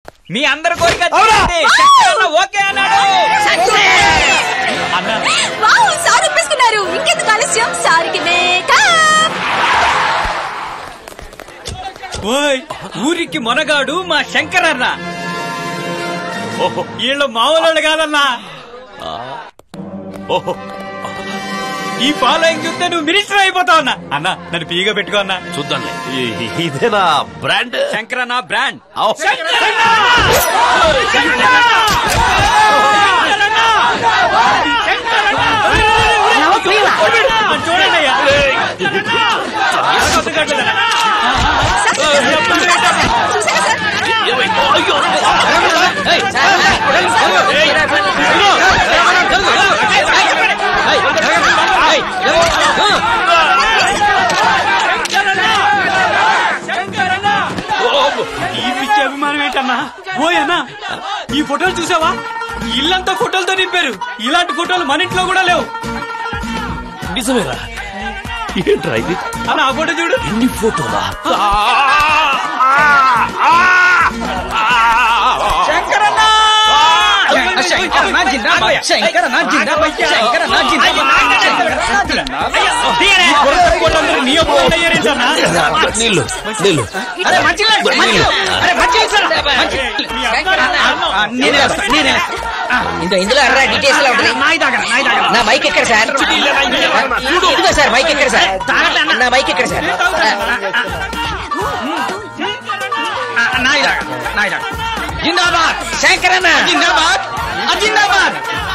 మీ అందరి కోరిక తీరింది. శంకరన్న ఓకే అన్నాడు అన్న వావ్ సార్ ఒప్పేసుకున్నారు ఇంకెందుకు ఆలస్యం సార్కి మేకప్ ఓయ్ ఊరికి మొనగాడు మా శంకరన్న ఓహో వీళ్ళు మామూలు కాదన్నా ఓహో ఈ ఫాలోయింగ్ చూస్తే నువ్వు మినిస్టర్ అయిపోతావు అన్న అన్న నన్ను పీగా పెట్టుకో అన్న చూద్దాంలే ఈ- ఇదేనా బ్రాండ్ శంకరన్న బ్రాండ్ అవ్. చూడండి అయ్యా చూసారా సార్ ఏమైందో? అయ్యో. ఈ పిచ్చి అభిమానం ఏంటన్నా ఓయన్నా ఈ ఫోటోలు చూసావా ఇల్లంతా ఫోటోలతో నింపారు ఇలాంటి ఫోటోలు మన ఇంట్లో కూడా లేవు నిజమేరా ఏంట్రా ఇది అన్న ఆ ఫోటో చూడు ఎన్ని ఫోటోలా ఈ ఫోటో ఫోటోలందరూ నీ ఒప్పుకోండి అయ్యారేంటన్నా? నీళ్ళు నీళ్ళు మీ అమ్మ ఇందులో ఇందులో ఎర్ర డీటెయిల్స్ ఎలా ఉంటుంది నా మైక్ ఎక్కడ సార్ ఇదిగో సార్ మైక్ ఎక్కడ సార్ నా మైక్ ఎక్కడ సార్ జిందాబాద్ శంకరన్న జిందాబాద్ జిందాబాద్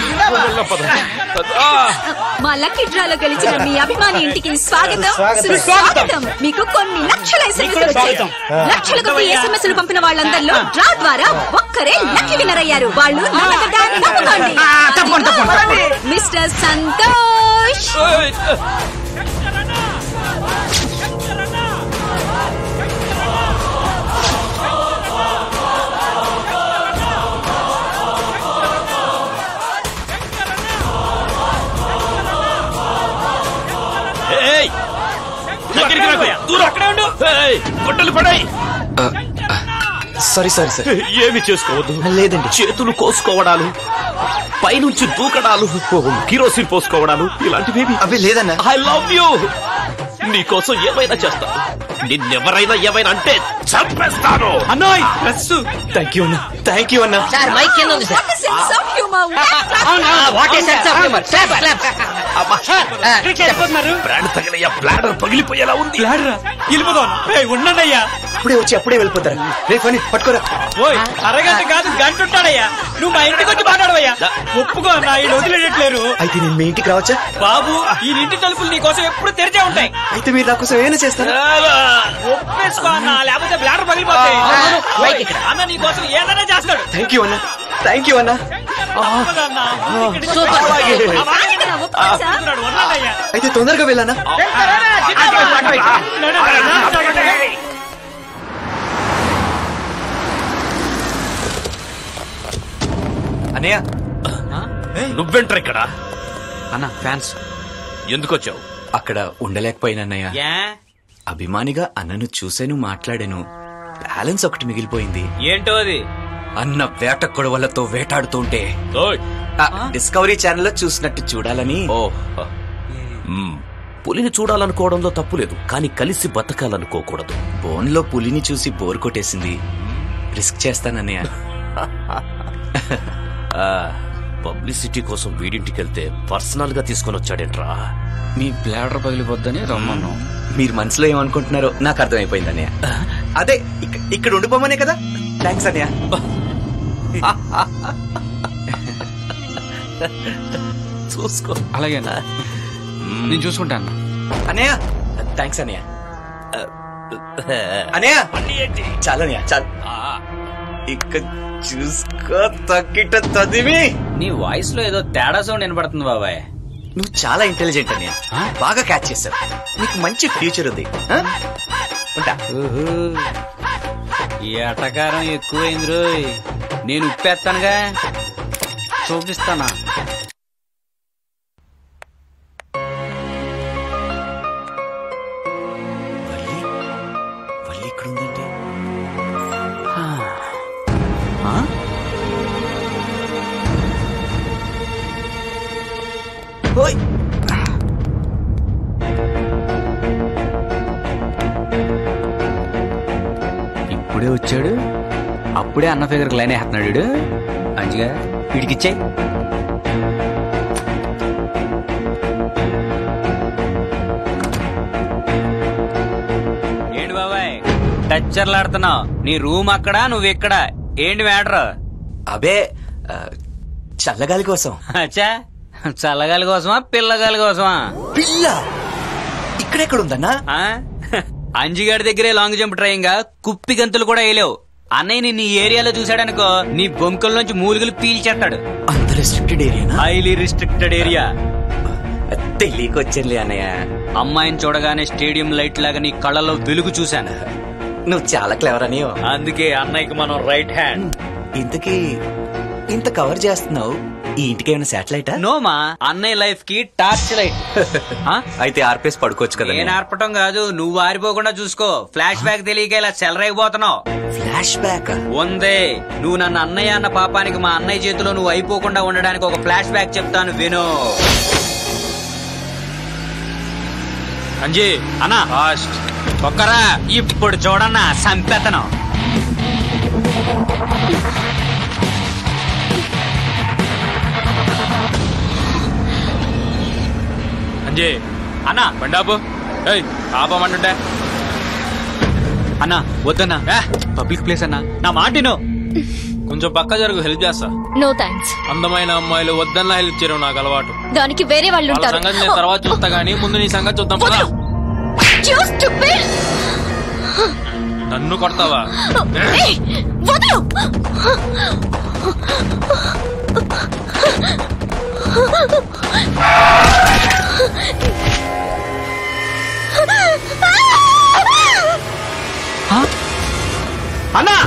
మా లక్కీ డ్రాలో గెలిచిన మీ అభిమాని ఇంటికి స్వాగతం సుస్వాగతం మీకు కొన్ని లక్షల ఎస్ఎంఎస్ వచ్చాయి లక్షల కొద్ది ఎస్ఎంఎస్ పంపిన వాళ్ళందరిలో డ్రా ద్వారా ఒక్కరే లక్కీ విన్నర్ అయ్యారు వాళ్ళు నమ్మకదా నమ్ముకోండి మిస్టర్ సంతోష్ ఏయ్! దగ్గరికి రాకు. దూరం అక్కడే ఉండు ఏయ్! గొడ్డలు పడాయి సారీ సారీ సార్ ఏమి చేసుకోవద్దు లేదండి చేతులు కోసుకోవడాలు పైనుంచి దూకడాలు కిరోసిన్ పోసుకోవడాలు ఇలాంటివేమి అవి లేదన్నా ఐ లవ్ యూ నీకోసం ఏమైనా చేస్తాను నిన్నెవరైనా ఏమైనా అంటే చంపేస్తాను అన్నోయ్ ప్రెస్ థ్యాంక్ యూ అన్నా థ్యాంక్ యూ అన్నా సార్ మైక్ కింద ఉంది sir sense of humour what is sense of humour clap clap brand తగినయ్యా బ్లాడర్ పగిలిపోయేలా ఉంది లాడరా వెళ్ళిపోదాం ఏయ్, ఉండండి అయ్యా అప్పుడే వచ్చి అప్పుడే వెళ్ళిపోతారా రే ఫని పట్టుకోరా ఓయ్ అరగంట కాదు గంట ఉంటాడయ్యా నువ్వు మా ఇంటికి వచ్చి మాట్లాడవయ్యా ఒప్పుకో అన్న ఈ వదిలేయట్లేరు అయితే నేను మీ ఇంటికి రావచ్చా బాబు ఈ ఇంటి తలుపులు నీ కోసం ఎప్పుడు తెరిచే ఉంటాయి అయితే మీరు నా కోసం ఏమైనా చేస్తారా ఒప్పేసుకో అన్న లేకపోతే బ్లాడర్ పగిలిపోతాయి మైక్ ఇక్కడ అన్న నీ కోసం ఏదైనా చేస్తాడు థ్యాంక్ యూ అన్నా థ్యాంక్ యూ అన్నా తప్పదన్నా. ఇక్కడికి సూపర్. ఆ మాట వస్తున్నాడు, వదలండి అయ్యా. అయితే తొందరగా వెళ్ళానా అన్నయ్య నువ్వెంటర్ ఇక్కడ అన్న ఫ్యాన్స్ ఎందుకు వచ్చావు అక్కడ ఉండలేకపోయినా అన్నయ్య ఏ? అభిమానిగా అన్నను చూశాను మాట్లాడాను బ్యాలెన్స్ ఒకటి మిగిలిపోయింది ఏంటో అది అన్న వేట కొడవలతో వేటాడుతుంటే ఓయ్. ఆ, డిస్కవరీ ఛానల్లో చూసినట్టు చూడాలని ఓ మ్మ్. పులిని చూడాలనుకోవడంలో తప్పులేదు కానీ కలిసి బతకాలనుకోకూడదు బోన్లో పులిని చూసి బోర్ కొట్టేసింది రిస్క్ చేస్తానన్నయ్య ఆ, పబ్లిసిటీ కోసం వీడింటికి వెళ్తే పర్సనల్ గా తీసుకొని వచ్చాడేంట్రా మీ బ్లాడర్ పగిలిపోద్దని రమ్మను మీరు మనసులో ఏమనుకుంటున్నారో నాకు అర్థమైపోయింది అన్నయ్య అదే ఇక్క- ఇక్కడ ఉండిపోమనే కదా థ్యాంక్స్ అన్నయ్య చూసుకో అలాగే నేను చూసుకుంటాను అన్నయ్య థ్యాంక్స్ అన్నయ్య అన్నయ్య చాలు అన్నయ్య చాలు ఇక చూసుకో తక్కిట తదివి నీ వాయిస్ లో ఏదో తేడా సౌండ్ వినపడుతుంది బాబాయ్ నువ్వు చాలా ఇంటెలిజెంట్ అన్నయ్య బాగా క్యాచ్ చేసావు నీకు మంచి ఫ్యూచర్ ఉంది ఆ? ఉంటా ఈ అటకారం ఎక్కువైంది రోయ్ నేను ఉప్పేస్తానుగా చూపిస్తానా వల్లి వల్లి ఇక్కడ ఉందంటే ఓయ్ ఇప్పుడే వచ్చాడు అప్పుడే అన్న ఫిగర్ లైన్ వేస్తున్నాడు వీడు మంచిగా వీడికిచ్చే ఏంటి బాబాయ్ టచ్చర్లాడుతున్నావు నీ రూమ్ అక్కడ నువ్వు ఇక్కడ ఏంటి మ్యాటర్ అబే ఆ, చల్లగాలి కోసం అచ్చా చల్లగాలి కోసమా పిల్లగాలి కోసమా పిల్ల ఇక్కడెక్కడ ఉందన్నా ఆ? అంజిగాడి దగ్గరే లాంగ్ జంప్ ట్రైంగ్ కుప్పి గంతులు కూడా వేయలేవు అన్నయ్య నిన్ను ఈ ఏరియాలో చూశాడనుకో నీ బొంకల నుంచి మూలికలు పీల్చేస్తాడు అంత రెస్ట్రిక్టెడ్ ఏరియానా హైలీ రిస్ట్రిక్టెడ్ ఏరియా తెలియకొచ్చానులే అన్నయ్య అమ్మాయిని చూడగానే స్టేడియం లైట్ లాగా నీ కళ్ళలో వెలుగు చూశాను నువ్వు చాలా క్లెవర్ అని అందుకే అన్నయ్యకి మనం రైట్ హ్యాండ్ ఇంతకీ ఇంత కవర్ చేస్తున్నావు ఈ ఇంటికి ఏమైనా శాటిలైటా నోమా అన్నయ్య లైఫ్ కి టార్చ్ లైట్ అయితే ఆర్పేసి పడుకోవచ్చు కదా నేను ఆర్పటం కాదు నువ్వు ఆరిపోకుండా చూసుకో ఫ్లాష్ బ్యాక్ తెలియక ఇలా చెలరైపోతున్నావు ఫ్లాష్ బ్యాక్ ఉందే నువ్వు నన్ను అన్నయ్య అన్న పాపానికి మా అన్నయ్య చేతిలో నువ్వు అయిపోకుండా ఉండడానికి ఒక ఫ్లాష్ బ్యాక్ చెప్తాను విను అంజీ అన్నా ఫాస్ట్ ఒక్కరా ఇప్పుడు చూడన్నా సంపెతను అంజే అన్నా బండాపు ఏయ్ ఆపమంటుంటే అన్నా వద్దన్నా పబ్లిక్ ప్లేస్ అన్నా నా మాటిను కొంచెం పక్క జరుగు హెల్ప్ చేస్తా నో థ్యాంక్స్ అందమైన అమ్మాయిలు వద్దన్నా హెల్ప్ చేయడం నాకు అలవాటు దానికి వేరే వాళ్ళు వాళ్ళ ఉంటారు సంగతి నేను తర్వాత చూస్తా గానీ ముందు నీ సంగతి చూద్దాం పదా వదలు. You stupid! నన్ను కొడతావా ఏయ్, వదలు! అన్నా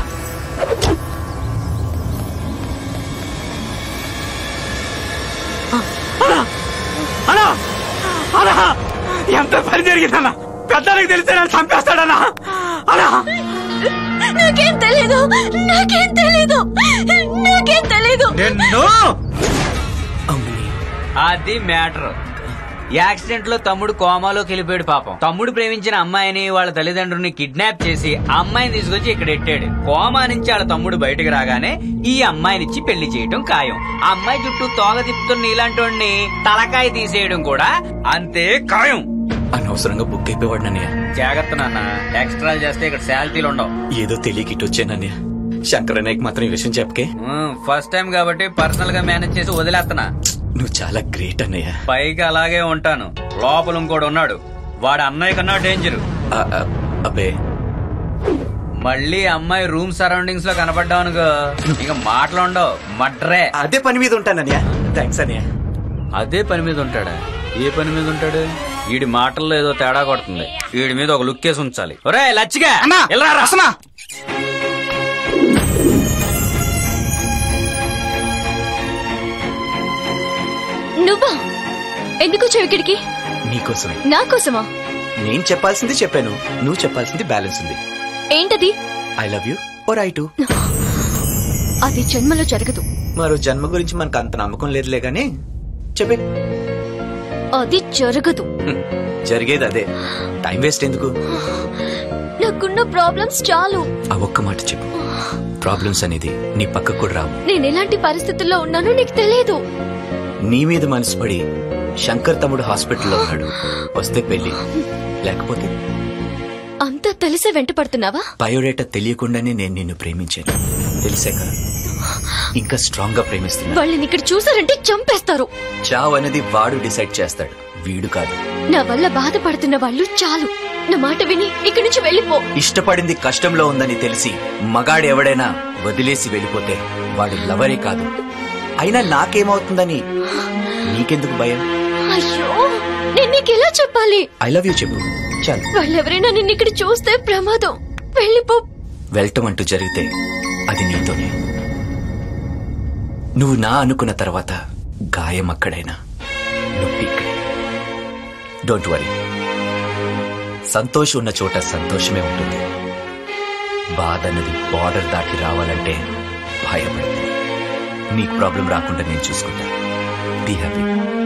అన్నా అన్నా ఎంత పని జరిగిందన్నా పెద్దలకు తెలిస్తే నన్ను చంపేస్తాడన్నా అన్నా నాకేం తెలీదు నాకేం తెలీదు నాకేం తెలీదు నిన్ను అది మ్యాటర్ యాక్సిడెంట్ లో తమ్ముడు కోమాలోకి వెళ్ళిపోయాడు పాపం తమ్ముడు ప్రేమించిన అమ్మాయిని వాళ్ళ తల్లిదండ్రుల్ని కిడ్నాప్ చేసి ఆ అమ్మాయిని తీసుకొచ్చి ఇక్కడ ఎట్టాడు కోమా నుంచి వాళ్ళ తమ్ముడు బయటకు రాగానే ఈ అమ్మాయినిచ్చి పెళ్లి చేయడం ఖాయం ఆ అమ్మాయి చుట్టూ తోగ తిప్పుతున్న ఇలాంటి వాడిని తలకాయ తీసేయడం కూడా అంతే ఖాయం అనవసరంగా బుక్ అయిపోయాడు నన్నయ్య జాగ్రత్త నాన్న ఎక్స్ట్రా చేస్తే ఇక్కడ శాలరీలు ఉండవు ఏదో తెలియక ఇటు వచ్చానన్నయ్య శంకరన్నయ్యకి మాత్రం ఈ విషయం చెప్పకే ఫస్ట్ టైం కాబట్టి పర్సనల్ గా మేనేజ్ చేసి వదిలేస్తున్నా నువ్వు చాలా గ్రేట్ అన్నయ్య పైకి అలాగే ఉంటాను లోపల ఇంకోడు ఉన్నాడు వాడు అన్నయ్య కన్నా డేంజర్ ఆ, ఆ, అబ్బే మళ్ళీ అమ్మాయి రూమ్ సరౌండింగ్స్ లో కనపడ్డావు అనుకో ఇక మాటలు ఉండవు మడ్రే అదే పని మీద ఉంటానన్నయ్య థ్యాంక్స్ అన్నయ్య అదే పని మీద ఉంటాడా ఏ పని మీద ఉంటాడు వీడి మాటల్లో ఏదో తేడా కొడుతుంది వీడి మీద ఒక లుక్ వేసి ఉంచాలి ఒరే లచ్చిగా ఎల్రా రా. నువ్వా ఎందుకు వచ్చావు ఇక్కడికి నీకోసమే నా కోసమా నేను చెప్పాల్సింది చెప్పాను నువ్వు చెప్పాల్సింది బ్యాలెన్స్ ఉంది ఏంటది I love you or I too అది జన్మలో జరగదు మరో జన్మ గురించి మనకు అంత నమ్మకం లేదులే గాని చెప్పే అది జరగదు హ్మ్. జరిగేది అదే టైం వేస్ట్ ఎందుకు నాకున్న ప్రాబ్లమ్స్ చాలు ఆ ఒక్క మాట చెప్పు ప్రాబ్లమ్స్ అనేది నీ పక్కకు కూడా రావు నేను ఎలాంటి పరిస్థితుల్లో ఉన్నానో నీకు తెలియదు నీ మీద మనసు పడి శంకర్ తమ్ముడు హాస్పిటల్లో ఉన్నాడు వస్తే పెళ్లి లేకపోతే అంతా తెలిసే వెంట పడుతున్నావా బయోడేటా తెలియకుండానే నేను నిన్ను ప్రేమించాను తెలిసాక ఇంకా స్ట్రాంగ్ గా ప్రేమిస్తున్నా వాళ్ళని ఇక్కడ చూసారంటే చంపేస్తారు చావ్ అనేది వాడు డిసైడ్ చేస్తాడు వీడు కాదు నా వల్ల బాధపడుతున్న వాళ్ళు చాలు నా మాట విని ఇక్కడి నుంచి వెళ్ళిపో ఇష్టపడింది కష్టంలో ఉందని తెలిసి మగాడు ఎవడైనా వదిలేసి వెళ్ళిపోతే వాడు లవరే కాదు అయినా నాకేమవుతుందని నీకెందుకు భయం అయ్యో నేను నీకు ఎలా చెప్పాలి ఐ లవ్ యూ చెప్పు చాలు వాళ్ళెవరైనా నిన్ను ఇక్కడ చూస్తే ప్రమాదం వెళ్ళిపో వెళ్ళటం అంటూ జరిగితే అది నీతోనే నువ్వు నా అనుకున్న తర్వాత గాయం అక్కడైనా నొప్పి ఇక్కడే డోంట్ వరీ సంతోషం ఉన్న చోట సంతోషమే ఉంటుంది బాధ అన్నది బార్డర్ దాటి రావాలంటే భయపడకు నీకు ప్రాబ్లం రాకుండా నేను చూసుకుంటా బీ హ్యాపీ